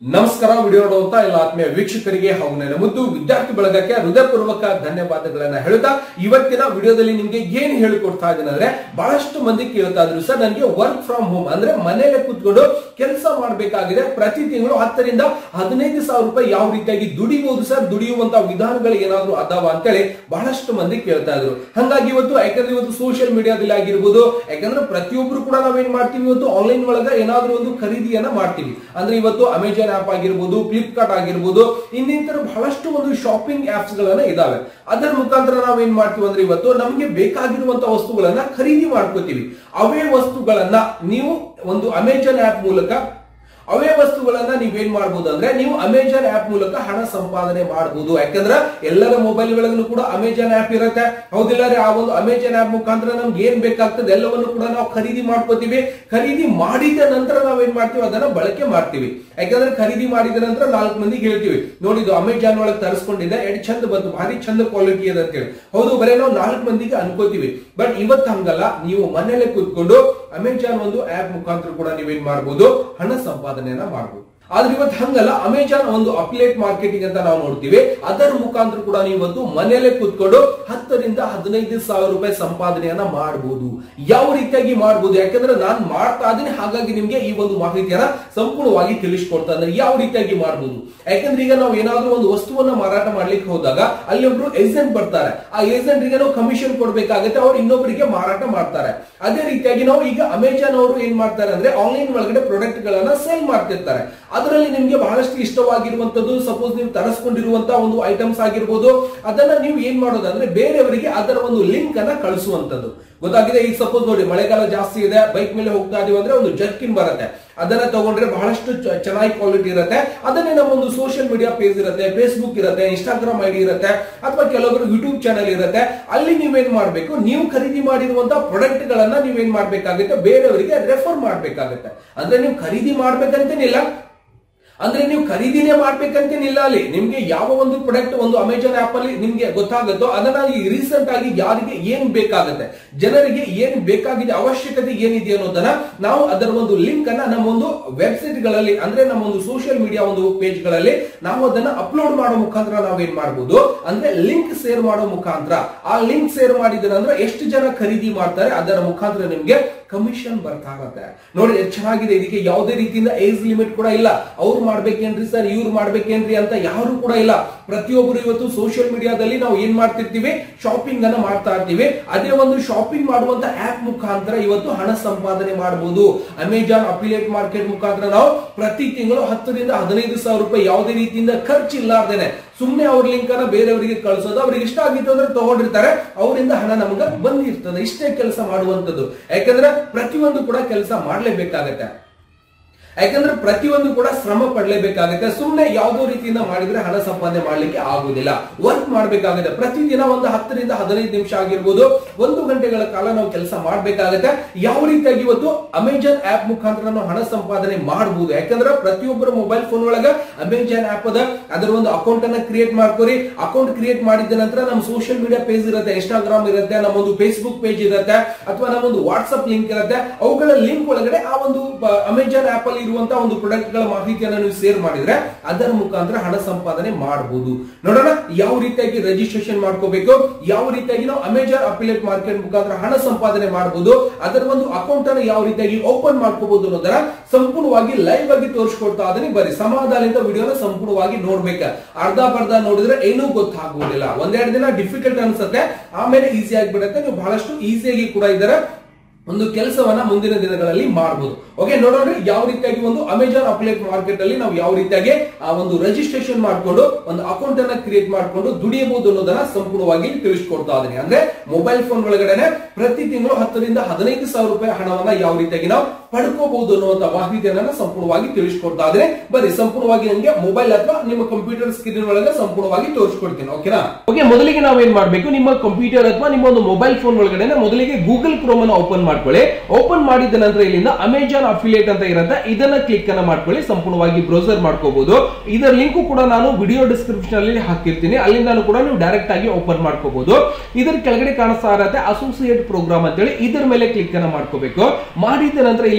ನಮಸ್ಕಾರ ವಿಡಿಯೋ ನೋಡುವಂತ ಎಲ್ಲ ಆತ್ಮೀಯ ವೀಕ್ಷಕರಿಗೆ ಹಾಗೂ ನನ್ನ ಮುದ್ದು ವಿದ್ಯಾರ್ಥಿ ಬಳಗಕ್ಕೆ ಹೃದಯಪೂರ್ವಕ ಧನ್ಯವಾದಗಳನ್ನ ಹೇಳುತ್ತಾ ಇವತ್ತಿನ ವಿಡಿಯೋದಲ್ಲಿ ನಿಮ್ಗೆ ಏನ್ ಹೇಳಿಕೊಡ್ತಾ ಇದ್ದೀನಿ ಅಂದ್ರೆ ಬಹಳಷ್ಟು ಮಂದಿ ಕೇಳ್ತಾ ಇದ್ರು ಸರ್ ನನಗೆ ವರ್ಕ್ ಫ್ರಮ್ ಹೋಮ್ ಅಂದ್ರೆ ಮನೇಲೆ ಕೂತ್ಕೊಂಡು ಕೆಲಸ ಮಾಡಬೇಕಾಗಿದೆ ಪ್ರತಿ ತಿಂಗಳು ಹತ್ತರಿಂದ ಹದಿನೈದು ಸಾವಿರ ರೂಪಾಯಿ ಯಾವ ರೀತಿಯಾಗಿ ದುಡಿಬಹುದು ಸರ್ ದುಡಿಯುವಂತ ವಿಧಾನಗಳು ಏನಾದ್ರು ಅದಾವ ಅಂತೇಳಿ ಬಹಳಷ್ಟು ಮಂದಿ ಕೇಳ್ತಾ ಇದ್ರು ಹಂಗಾಗಿ ಇವತ್ತು ಯಾಕಂದ್ರೆ ಇವತ್ತು ಸೋಷಿಯಲ್ ಮೀಡಿಯಾದಲ್ಲಿ ಆಗಿರ್ಬೋದು ಯಾಕಂದ್ರೆ ಪ್ರತಿಯೊಬ್ರು ಕೂಡ ನಾವೇನ್ ಮಾಡ್ತೀವಿ ಇವತ್ತು ಆನ್ಲೈನ್ ಒಳಗ ಏನಾದ್ರೂ ಒಂದು ಖರೀದಿಯನ್ನ ಮಾಡ್ತೀವಿ ಅಂದ್ರೆ ಇವತ್ತು ಅಮೆಜಾನ್ ಆಪ್ ಆಗಿರ್ಬೋದು ಫ್ಲಿಪ್ಕಾರ್ಟ್ ಆಗಿರ್ಬೋದು ಇನ್ನಿತರ ಬಹಳಷ್ಟು ಒಂದು ಶಾಪಿಂಗ್ ಆಪ್ಸ್ ಗಳನ್ನ ಇದಾವೆ ಅದರ ಮುಖಾಂತರ ನಾವೇನ್ ಮಾಡ್ತೀವಿ ಅಂದ್ರೆ ಇವತ್ತು ನಮಗೆ ಬೇಕಾಗಿರುವಂತ ವಸ್ತುಗಳನ್ನ ಖರೀದಿ ಮಾಡ್ಕೋತೀವಿ ಅವೇ ವಸ್ತುಗಳನ್ನ ನೀವು ಒಂದು ಅಮೆಜಾನ್ ಆಪ್ ಮೂಲಕ ಅವೇ ವಸ್ತುಗಳನ್ನ ನೀವೇನ್ ಮಾಡಬಹುದು ಅಂದ್ರೆ ನೀವು ಅಮೆಜಾನ್ ಆಪ್ ಮೂಲಕ ಹಣ ಸಂಪಾದನೆ ಮಾಡಬಹುದು ಯಾಕಂದ್ರೆ ಎಲ್ಲರ ಮೊಬೈಲ್ ಗಳಲ್ಲೂ ಕೂಡ ಅಮೆಜಾನ್ ಆಪ್ ಇರುತ್ತೆ ಹೌದಿಲ್ಲ ರೀ ಆ ಒಂದು ಅಮೆಜಾನ್ ಆಪ್ ಮುಖಾಂತರ ನಮ್ಗೆ ಏನ್ ಬೇಕಾಗ್ತದೆ ಎಲ್ಲವನ್ನು ಕೂಡ ನಾವು ಖರೀದಿ ಮಾಡ್ಕೋತೀವಿ ಖರೀದಿ ಮಾಡಿದ ನಂತರ ನಾವೇನ್ ಮಾಡ್ತೀವಿ ಅದನ್ನ ಬಳಕೆ ಮಾಡ್ತೀವಿ ಯಾಕಂದ್ರೆ ಖರೀದಿ ಮಾಡಿದ ನಂತರ ನಾಲ್ಕು ಮಂದಿಗೆ ಹೇಳ್ತೀವಿ ನೋಡಿದ್ದು ಅಮೆಜಾನ್ ಒಳಗೆ ತರಿಸ್ಕೊಂಡಿದ್ದೆ ಎಡ್ ಚಂದ ಬಂತು ಭಾರಿ ಚಂದ ಕ್ವಾಲಿಟಿ ಅದ ಅಂತೇಳಿ ಹೌದು ಬರೀ ನಾವು ನಾಲ್ಕು ಮಂದಿಗೆ ಅನ್ಕೋತೀವಿ ಬಟ್ ಇವತ್ತು ಹಂಗಲ್ಲ ನೀವು ಮನೇಲೆ ಕೂತ್ಕೊಂಡು ಅಮೆಜಾನ್ ಒಂದು ಆಪ್ ಮುಖಾಂತರ ಕೂಡ ನೀವೇನ್ ಮಾಡಬಹುದು ಹಣ ಸಂಪಾದನೆಯನ್ನ ಮಾಡಬಹುದು ಆದ್ರೆ ಇವತ್ತು ಹಂಗಲ್ಲ ಅಮೆಜಾನ್ ಒಂದು ಅಪ್ಲೇಟ್ ಮಾರ್ಕೆಟಿಂಗ್ ಅಂತ ನಾವು ನೋಡ್ತೀವಿ ಅದರ ಮುಖಾಂತರ ಕೂಡ ನೀವು ಇವತ್ತು ಮನೆಯಲ್ಲೇ ಕೂತ್ಕೊಂಡು ಹತ್ತರಿಂದ ಹದಿನೈದು ಸಾವಿರ ರೂಪಾಯಿ ಸಂಪಾದನೆಯನ್ನ ಮಾಡಬಹುದು ಯಾವ ರೀತಿಯಾಗಿ ಮಾಡಬಹುದು ಯಾಕಂದ್ರೆ ನಾನು ಮಾಡ್ತಾ ಇದ್ದೀನಿ ಹಾಗಾಗಿ ನಿಮ್ಗೆ ಈ ಒಂದು ಮಾಹಿತಿಯನ್ನ ಸಂಪೂರ್ಣವಾಗಿ ತಿಳಿಸ್ಕೊಡ್ತಾ ಇದ್ದಾರೆ ಯಾವ ರೀತಿಯಾಗಿ ಮಾಡಬಹುದು ಯಾಕಂದ್ರೆ ಈಗ ನಾವು ಏನಾದ್ರೂ ಒಂದು ವಸ್ತುವನ್ನ ಮಾರಾಟ ಮಾಡ್ಲಿಕ್ಕೆ ಹೋದಾಗ ಅಲ್ಲಿ ಒಬ್ರು ಏಜೆಂಟ್ ಬರ್ತಾರೆ ಆ ಏಜೆಂಟ್ ಗೆ ನಾವು ಕಮಿಷನ್ ಕೊಡ್ಬೇಕಾಗುತ್ತೆ ಅವ್ರು ಇನ್ನೊಬ್ಬರಿಗೆ ಮಾರಾಟ ಮಾಡ್ತಾರೆ ಅದೇ ರೀತಿಯಾಗಿ ನಾವು ಈಗ ಅಮೆಜಾನ್ ಅವರು ಏನ್ ಮಾಡ್ತಾರೆ ಅಂದ್ರೆ ಆನ್ಲೈನ್ ಒಳಗಡೆ ಪ್ರಾಡಕ್ಟ್ ಗಳನ್ನ ಸೇಲ್ ಮಾಡ್ತಿರ್ತಾರೆ ಅದರಲ್ಲಿ ನಿಮ್ಗೆ ಬಹಳಷ್ಟು ಇಷ್ಟವಾಗಿರುವಂತದ್ದು ಸಪೋಸ್ ನೀವು ತರಿಸ್ಕೊಂಡಿರುವಂತ ಒಂದು ಐಟಮ್ಸ್ ಆಗಿರ್ಬೋದು ಅದನ್ನ ನೀವು ಏನ್ ಮಾಡೋದು ಅಂದ್ರೆ ಬೇರೆಯವರಿಗೆ ಅದರ ಒಂದು ಲಿಂಕ್ ಅನ್ನ ಕಳಿಸುವಂತದ್ದು ಗೊತ್ತಾಗಿದೆ ಈಗ ಸಪೋಸ್ ನೋಡಿ ಮಳೆಗಾಲ ಜಾಸ್ತಿ ಇದೆ ಬೈಕ್ ಮೇಲೆ ಹೋಗ್ತಾ ಇದೀವಿ ಅಂದ್ರೆ ಒಂದು ಜರ್ಕಿನ್ ಬರುತ್ತೆ ಅದನ್ನ ತಗೊಂಡ್ರೆ ಬಹಳಷ್ಟು ಚ- ಚೆನ್ನಾಗಿ ಕ್ವಾಲಿಟಿ ಇರುತ್ತೆ ಅದನ್ನೇ ನಮ್ಮ ಒಂದು ಸೋಷಿಯಲ್ ಮೀಡಿಯಾ ಪೇಜ್ ಇರುತ್ತೆ ಫೇಸ್ಬುಕ್ ಇರುತ್ತೆ ಇನ್ಸ್ಟಾಗ್ರಾಮ್ ಐಡಿ ಇರುತ್ತೆ ಅಥವಾ ಕೆಲವೊಬ್ರು ಯೂಟ್ಯೂಬ್ ಚಾನಲ್ ಇರುತ್ತೆ ಅಲ್ಲಿ ನೀವೇನ್ ಮಾಡ್ಬೇಕು ನೀವು ಖರೀದಿ ಮಾಡಿರುವಂತಹ ಪ್ರಾಡಕ್ಟ್ ಗಳನ್ನ ನೀವೇನ್ ಮಾಡ್ಬೇಕಾಗುತ್ತೆ ಬೇರೆಯವರಿಗೆ ರೆಫರ್ ಮಾಡ್ಬೇಕಾಗುತ್ತೆ ಅಂದ್ರೆ ನೀವು ಖರೀದಿ ಮಾಡ್ಬೇಕಂತೇನಿಲ್ಲ ಅಂದ್ರೆ ನೀವು ಖರೀದಿನೇ ಮಾಡ್ಬೇಕಂತೇನಿಲ್ಲ ಅಲ್ಲಿ ನಿಮ್ಗೆ ಯಾವ ಒಂದು ಪ್ರಾಡಕ್ಟ್ ಒಂದು ಅಮೆಜಾನ್ ಆಪ್ ಅಲ್ಲಿ ನಿಮ್ಗೆ ಗೊತ್ತಾಗುತ್ತೋ ಅದನ್ನ ಈ ರೀಸೆಂಟ್ ಆಗಿ ಯಾರಿಗೆ ಏನ್ ಬೇಕಾಗುತ್ತೆ ಜನರಿಗೆ ಏನ್ ಬೇಕಾಗಿದೆ ಅವಶ್ಯಕತೆ ಏನಿದೆ ಅನ್ನೋದನ್ನ ನಾವು ಅದರ ಒಂದು ಲಿಂಕ್ ಅನ್ನ ನಮ್ಮ ಒಂದು ವೆಬ್ಸೈಟ್ ಗಳಲ್ಲಿ ಅಂದ್ರೆ ನಮ್ಮ ಒಂದು ಸೋಷಿಯಲ್ ಮೀಡಿಯಾ ಒಂದು ಪೇಜ್ ಗಳಲ್ಲಿ ನಾವು ಅದನ್ನ ಅಪ್ಲೋಡ್ ಮಾಡೋ ಮುಖಾಂತರ ನಾವೇನ್ ಮಾಡಬಹುದು ಅಂದ್ರೆ ಲಿಂಕ್ ಶೇರ್ ಮಾಡೋ ಮುಖಾಂತರ ಆ ಲಿಂಕ್ ಶೇರ್ ಮಾಡಿದ್ರೆ ಅಂದ್ರೆ ಎಷ್ಟು ಜನ ಖರೀದಿ ಮಾಡ್ತಾರೆ ಅದರ ಮುಖಾಂತರ ನಿಮ್ಗೆ ಕಮಿಷನ್ ಬರ್ತಾ ಇರತ್ತೆ ನೋಡಿ ಎಷ್ಟ್ ಚೆನ್ನಾಗಿದೆ ಇದಕ್ಕೆ ಯಾವುದೇ ರೀತಿಯಿಂದ ಏಜ್ ಲಿಮಿಟ್ ಕೂಡ ಇಲ್ಲ ಅವ್ರು ಮಾಡ್ಬೇಕೇನ್ರಿ ಸರ್ ಇವ್ರು ಮಾಡ್ಬೇಕೇನ್ರಿ ಅಂತ ಯಾರು ಕೂಡ ಇಲ್ಲ ಪ್ರತಿಯೊಬ್ಬರು ಇವತ್ತು ಸೋಷಿಯಲ್ ಮೀಡಿಯಾದಲ್ಲಿ ನಾವು ಏನ್ ಮಾಡ್ತಿರ್ತೀವಿ ಶಾಪಿಂಗ್ ಅನ್ನ ಮಾಡ್ತಾ ಇರ್ತೀವಿ ಅದೇ ಒಂದು ಶಾಪಿಂಗ್ ಮಾಡುವಂತ ಆಪ್ ಮುಖಾಂತರ ಇವತ್ತು ಹಣ ಸಂಪಾದನೆ ಮಾಡಬಹುದು ಅಮೆಜಾನ್ ಅಫಿಲಿಯೇಟ್ ಮಾರ್ಕೆಟ್ ಮುಖಾಂತರ ನಾವು ಪ್ರತಿ ತಿಂಗಳು ಹತ್ತರಿಂದ ಹದಿನೈದು ಸಾವಿರ ರೂಪಾಯಿ ಯಾವುದೇ ರೀತಿಯಿಂದ ಖರ್ಚು ಇಲ್ಲಾರ್ದೇನೆ ಸುಮ್ಮನೆ ಅವ್ರ ಲಿಂಕ್ ಅನ್ನ ಬೇರೆಯವರಿಗೆ ಕಳಿಸೋದು ಅವ್ರಿಗೆ ಇಷ್ಟ ಆಗಿತ್ತು ಅಂದ್ರೆ ತಗೊಂಡಿರ್ತಾರೆ ಅವರಿಂದ ಹಣ ನಮ್ಗೆ ಬಂದಿರ್ತದೆ ಇಷ್ಟೇ ಕೆಲಸ ಮಾಡುವಂತದ್ದು ಯಾಕಂದ್ರೆ ಪ್ರತಿಯೊಂದು ಕೂಡ ಕೆಲಸ ಮಾಡ್ಲೇಬೇಕಾಗತ್ತೆ ಯಾಕಂದ್ರೆ ಪ್ರತಿಯೊಂದು ಕೂಡ ಶ್ರಮ ಪಡ್ಲೇಬೇಕಾಗುತ್ತೆ ಸುಮ್ಮನೆ ಯಾವುದೋ ರೀತಿಯಿಂದ ಮಾಡಿದ್ರೆ ಹಣ ಸಂಪಾದನೆ ಮಾಡ್ಲಿಕ್ಕೆ ಆಗುದಿಲ್ಲ ವರ್ಕ್ ಮಾಡ್ಬೇಕಾಗುತ್ತೆ ಪ್ರತಿದಿನ ಒಂದು ಹತ್ತರಿಂದ ಹದಿನೈದು ನಿಮಿಷ ಆಗಿರ್ಬೋದು ಒಂದು ಗಂಟೆಗಳ ಕಾಲ ನಾವು ಕೆಲಸ ಮಾಡ್ಬೇಕಾಗುತ್ತೆ ಯಾವ ರೀತಿಯಾಗಿ ಇವತ್ತು ಅಮೆಜಾನ್ ಆಪ್ ಮುಖಾಂತರ ನಾವು ಹಣ ಸಂಪಾದನೆ ಮಾಡಬಹುದು ಯಾಕಂದ್ರೆ ಪ್ರತಿಯೊಬ್ಬರ ಮೊಬೈಲ್ ಫೋನ್ ಒಳಗ ಅಮೆಜಾನ್ ಆಪ್ ಅದ ಅದರ ಒಂದು ಅಕೌಂಟ್ ಅನ್ನ ಕ್ರಿಯೇಟ್ ಮಾಡ್ಕೊರಿ ಅಕೌಂಟ್ ಕ್ರಿಯೇಟ್ ಮಾಡಿದ ನಂತರ ನಮ್ಮ ಸೋಷಿಯಲ್ ಮೀಡಿಯಾ ಪೇಜ್ ಇರುತ್ತೆ ಇನ್ಸ್ಟಾಗ್ರಾಮ್ ಇರುತ್ತೆ ನಮ್ಮೊಂದು ಫೇಸ್ಬುಕ್ ಪೇಜ್ ಇರುತ್ತೆ ಅಥವಾ ನಮ್ಮೊಂದು ವಾಟ್ಸ್ಆಪ್ ಲಿಂಕ್ ಇರುತ್ತೆ ಅವುಗಳ ಲಿಂಕ್ ಒಳಗಡೆ ಆ ಒಂದು ಅಮೆಜಾನ್ ಆಪ್ ಅಲ್ಲಿ ಇರುವಂತಹ ಒಂದು ಪ್ರಾಡಕ್ಟ್ ಗಳ ಮಾಹಿತಿಯನ್ನು ನೀವು ಶೇರ್ ಮಾಡಿದ್ರೆ ಅದರ ಮುಖಾಂತರ ಹಣ ಸಂಪಾದನೆ ಮಾಡಬಹುದು ನೋಡೋಣ ಯಾವ ರೀತಿಯಾಗಿ ರಿಜಿಸ್ಟ್ರೇಷನ್ ಮಾಡ್ಕೋಬೇಕು ಯಾವ ರೀತಿಯಾಗಿ ನಾವು ಅಮೆಜಾನ್ ಅಫಿಲಿಯೇಟ್ ಮಾರ್ಕೆಟ್ ಮುಖಾಂತರ ಹಣ ಸಂಪಾದನೆ ಮಾಡಬಹುದು ಅದರ ಒಂದು ಅಕೌಂಟ್ ಅನ್ನು ಯಾವ ರೀತಿಯಾಗಿ ಓಪನ್ ಮಾಡ್ಕೋಬಹುದು ಅನ್ನೋದರ ಸಂಪೂರ್ಣವಾಗಿ ಲೈವ್ ಆಗಿ ತೋರಿಸ್ಕೊಡ್ತಾ ಅದನ್ನ ಬರೀ ಸಮಾಧಾನದಿಂದ ವಿಡಿಯೋನ ಸಂಪೂರ್ಣವಾಗಿ ನೋಡ್ಬೇಕ ಅರ್ಧ ಬರ್ಧ ನೋಡಿದ್ರೆ ಏನೂ ಗೊತ್ತಾಗುವುದಿಲ್ಲ ಒಂದೆರಡು ದಿನ ಡಿಫಿಕಲ್ಟ್ ಅನ್ಸುತ್ತೆ ಆಮೇಲೆ ಈಸಿ ಆಗಿಬಿಡುತ್ತೆ ನೀವು ಬಹಳಷ್ಟು ಈಸಿಯಾಗಿ ಕೂಡ ಇದರ ಒಂದು ಕೆಲಸವನ್ನ ಮುಂದಿನ ದಿನಗಳಲ್ಲಿ ಮಾಡಬಹುದು ಓಕೆ ನೋಡೋಣ ಯಾವ ರೀತಿಯಾಗಿ ಒಂದು ಅಮೆಜಾನ್ ಅಪ್ಲೇಟ್ ಮಾರ್ಕೆಟ್ ಅಲ್ಲಿ ನಾವು ಯಾವ ರೀತಿಯಾಗಿ ಆ ಒಂದು ರಿಜಿಸ್ಟ್ರೇಷನ್ ಮಾಡಿಕೊಂಡು ಒಂದು ಅಕೌಂಟ್ ಅನ್ನ ಕ್ರಿಯೇಟ್ ಮಾಡಿಕೊಂಡು ದುಡಿಯಬಹುದು ಅನ್ನೋದನ್ನ ಸಂಪೂರ್ಣವಾಗಿ ತಿಳಿಸ್ಕೊಡ್ತಾ ಇದೀನಿ ಅಂದ್ರೆ ಮೊಬೈಲ್ ಫೋನ್ ಒಳಗಡೆ ಪ್ರತಿ ತಿಂಗಳು ಹತ್ತರಿಂದ ಹದಿನೈದು ಸಾವಿರ ರೂಪಾಯಿ ಹಣವನ್ನ ಯಾವ ರೀತಿಯಾಗಿ ನಾವು ಪಡ್ಕೋಬಹುದು ಅನ್ನುವಂತ ಮಾಹಿತಿಯನ್ನ ಸಂಪೂರ್ಣವಾಗಿ ತಿಳಿಸ್ಕೊಡ್ತಾ ಇದ್ರೆ ಬರೀ ಸಂಪೂರ್ಣವಾಗಿ ನಿಮಗೆ ಮೊಬೈಲ್ ಅಥವಾ ನಿಮ್ಮ ಕಂಪ್ಯೂಟರ್ ಸ್ಕ್ರೀನ್ ಒಳಗೆ ಸಂಪೂರ್ಣವಾಗಿ ತೋರಿಸ್ಕೊಡ್ತೀನಿ ಓಕೆನಾ ಓಕೆ ಮೊದಲಿಗೆ ನಾವೇನ್ ಮಾಡ್ಬೇಕು ನಿಮ್ಮ ಕಂಪ್ಯೂಟರ್ ಅಥವಾ ನಿಮ್ಮ ಒಂದು ಮೊಬೈಲ್ ಫೋನ್ ಒಳಗಡೆ ಮೊದಲಿಗೆ ಗೂಗಲ್ ಕ್ರೋಮ್ ಅನ್ನು ಓಪನ್ ಮಾಡ್ಕೊಳ್ಳಿ ಓಪನ್ ಮಾಡಿದ ನಂತರ ಇಲ್ಲಿಂದ ಅಮೆಜಾನ್ ಅಫಿಲಿಯೇಟ್ ಅಂತ ಇರುತ್ತೆ ಇದನ್ನ ಕ್ಲಿಕ್ ಅನ್ನ ಮಾಡ್ಕೊಳ್ಳಿ ಸಂಪೂರ್ಣವಾಗಿ ಬ್ರೌಸರ್ ಮಾಡ್ಕೋಬಹುದು ಇದರ ಲಿಂಕ್ ಕೂಡ ನಾನು ವಿಡಿಯೋ ಡಿಸ್ಕ್ರಿಪ್ಷನ್ ಅಲ್ಲಿ ಹಾಕಿರ್ತೀನಿ ಅಲ್ಲಿಂದ ಕೂಡ ನೀವು ಡೈರೆಕ್ಟ್ ಆಗಿ ಓಪನ್ ಮಾಡ್ಕೋಬಹುದು ಇದರ ಕೆಳಗಡೆ ಕಾಣಿಸ್ತಾ ಇರತ್ತೆ ಅಸೋಸಿಯೇಟ್ ಪ್ರೋಗ್ರಾಮ್ ಅಂತೇಳಿ ಇದರ ಮೇಲೆ ಕ್ಲಿಕ್ ಅನ್ನ ಮಾಡ್ಕೋಬೇಕು ಮಾಡಿದ ನಂತರ ಇಲ್ಲಿ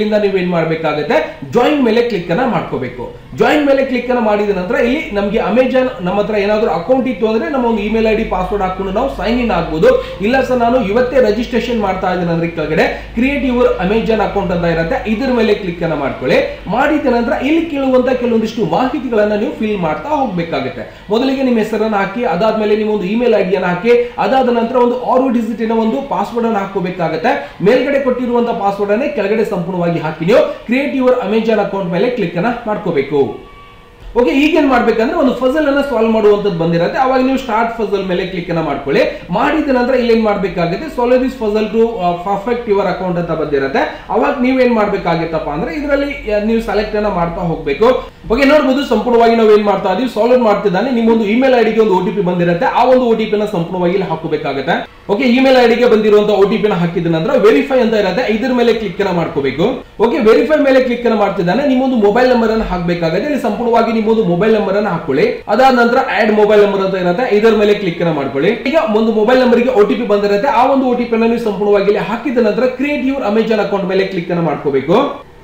ಇಲ್ಲಿಂದ ನೀವು ಏನ್ ಮಾಡ್ಬೇಕಾಗುತ್ತೆ ಜಾಯಿನ್ ಮೇಲೆ ಕ್ಲಿಕ್ ಅನ್ನ ಮಾಡ್ಕೋಬೇಕು ಜಾಯಿನ್ ಮೇಲೆ ಕ್ಲಿಕ್ ಅನ್ನ ಮಾಡಿದ ನಂತರ ಇಲ್ಲಿ ನಮಗೆ ಅಮೆಜಾನ್ ನಮ್ಮ ಹತ್ರ ಏನಾದ್ರು ಅಕೌಂಟ್ ಇತ್ತು ಅಂದ್ರೆ ನಮ್ಮ ಒಂದು ಇಮೇಲ್ ಐ ಡಿ ಪಾಸ್ವರ್ಡ್ ಹಾಕೊಂಡು ನಾವು ಸೈನ್ ಇನ್ ಆಗ್ಬೋದು ಇಲ್ಲ ಸರ್ ನಾನು ಇವತ್ತೇ ರಿಜಿಸ್ಟ್ರೇಷನ್ ಮಾಡ್ತಾ ಇದ್ದೀನಿ ಅಂದ್ರೆ ಕೆಳಗಡೆ ಕ್ರಿಯೇಟ್ ಯುವರ್ ಅಮೆಜಾನ್ ಅಕೌಂಟ್ ಅಂತ ಇರುತ್ತೆ ಇದ್ರ ಮೇಲೆ ಕ್ಲಿಕ್ ಅನ್ನ ಮಾಡ್ಕೊಳ್ಳಿ ಮಾಡಿದ ನಂತರ ಇಲ್ಲಿ ಕೇಳುವಂತ ಕೆಲವೊಂದಿಷ್ಟು ಮಾಹಿತಿಗಳನ್ನ ನೀವು ಫಿಲ್ ಮಾಡ್ತಾ ಹೋಗ್ಬೇಕಾಗುತ್ತೆ ಮೊದಲಿಗೆ ನಿಮ್ಮ ಹೆಸರನ್ನ ಹಾಕಿ ಅದಾದ್ಮೇಲೆ ನಿಮ್ಮ ಒಂದು ಇಮೇಲ್ ಐ ಡಿಯನ್ನು ಹಾಕಿ ಅದಾದ ನಂತರ ಒಂದು ಆರು ಡಿಜಿಟಿನ ಒಂದು ಪಾಸ್ವರ್ಡ್ ಅನ್ನು ಹಾಕೋಬೇಕಾಗುತ್ತೆ ಮೇಲ್ಗಡೆ ಕೊಟ್ಟಿರುವಂತಹ ಪಾಸ್ವರ್ಡ್ ಅನ್ನೇ ಕೆಳಗಡೆ ಸಂಪೂರ್ಣವಾಗಿ ಹಾಕಿ ನೀವು ಕ್ರಿಯೇಟ್ ಯುವರ್ ಅಮೆಜಾನ್ ಅಕೌಂಟ್ ಮೇಲೆ ಕ್ಲಿಕ್ ಅನ್ನ ಮಾಡ್ಕೋಬೇಕು ಓಕೆ ಈಗೇನ್ ಮಾಡ್ಬೇಕಂದ್ರೆ ಒಂದು ಫಸಲ್ ಅನ್ನ ಸಾಲ್ವ್ ಮಾಡುವಂತದ್ದು ಬಂದಿರುತ್ತೆ ಅವಾಗ ನೀವು ಸ್ಟಾರ್ಟ್ ಫಸಲ್ ಮೇಲೆ ಕ್ಲಿಕ್ ಅನ್ನ ಮಾಡ್ಕೊಳ್ಳಿ ಮಾಡಿದ ನಂತರ ಇಲ್ಲಿ ಏನ್ ಮಾಡ್ಬೇಕಾಗುತ್ತೆ solve this puzzle to perfect your account ಅಂತ ಬಂದಿರುತ್ತೆ ಅವಾಗ ನೀವೇನ್ ಮಾಡ್ಬೇಕಾಗಿತ್ತಪ್ಪ ಅಂದ್ರೆ ಇದರಲ್ಲಿ ನೀವು ಸೆಲೆಕ್ಟ್ ಅನ್ನ ಮಾಡ್ತಾ ಹೋಗ್ಬೇಕು ಓಕೆ ನೋಡ್ಬೋದು ಸಂಪೂರ್ಣವಾಗಿ ನಾವು ಏನ್ ಮಾಡ್ತಾ ಇದೀವಿ ಸಾಲ್ವ್ ಮಾಡ್ತಿದ್ದಾನೆ ನಿಮ್ಮೊಂದು ಇಮೇಲ್ ಐಡಿಗೆ ಒಂದು ಒ ಟಿ ಪಿ ಬಂದಿರುತ್ತೆ ಆ ಒಂದು ಒ ಟಿ ಪಿನ ಸಂಪೂರ್ಣವಾಗಿ ಇಲ್ಲಿ ಹಾಕಬೇಕಾಗುತ್ತೆ ಓಕೆ ಇಮೇಲ್ ಐಡಿಗೆ ಬಂದಿರುವಂತ ಒ ಟಿ ಪಿನ ಹಾಕಿದ ನಂತರ ವೆರಿಫೈ ಅಂತ ಇರುತ್ತೆ ಇದ್ರ ಮೇಲೆ ಕ್ಲಿಕ್ ಅನ್ನ ಮಾಡ್ಕೋಬೇಕು ಓಕೆ ವೆರಿಫೈ ಮೇಲೆ ಕ್ಲಿಕ್ ಅನ್ನ ಮಾಡ್ತಿದ್ದಾನೆ ನಿಮ್ಮೊಂದು ಮೊಬೈಲ್ ನಂಬರ್ ಅನ್ನು ಹಾಕಬೇಕಾಗುತ್ತೆ ಇಲ್ಲಿ ಸಂಪೂರ್ಣವಾಗಿ ನಿಮ್ಮೊಂದು ಮೊಬೈಲ್ ನಂಬರ್ ಅನ್ನು ಹಾಕೊಳ್ಳಿ ಅದಾದ ನಂತರ ಆಡ್ ಮೊಬೈಲ್ ನಂಬರ್ ಅಂತ ಇರುತ್ತೆ ಇದರ ಮೇಲೆ ಕ್ಲಿಕ್ ಅನ್ನ ಮಾಡ್ಕೊಳ್ಳಿ ಈಗ ಒಂದು ಮೊಬೈಲ್ ನಂಬರ್ಗೆ ಒ ಟಿ ಪಿ ಬಂದಿರುತ್ತೆ ಆ ಒಂದು ಒ ಟಿ ಪಿ ನೀವು ಸಂಪೂರ್ಣವಾಗಿ ಇಲ್ಲಿ ಹಾಕಿದ ನಂತರ ಕ್ರಿಯೇಟ್ ಯುವರ್ ಅಮೆಜಾನ್ ಅಕೌಂಟ್ ಮೇಲೆ ಕ್ಲಿಕ್ ಅನ್ನ ಮಾಡ್ಕೋಬೇಕು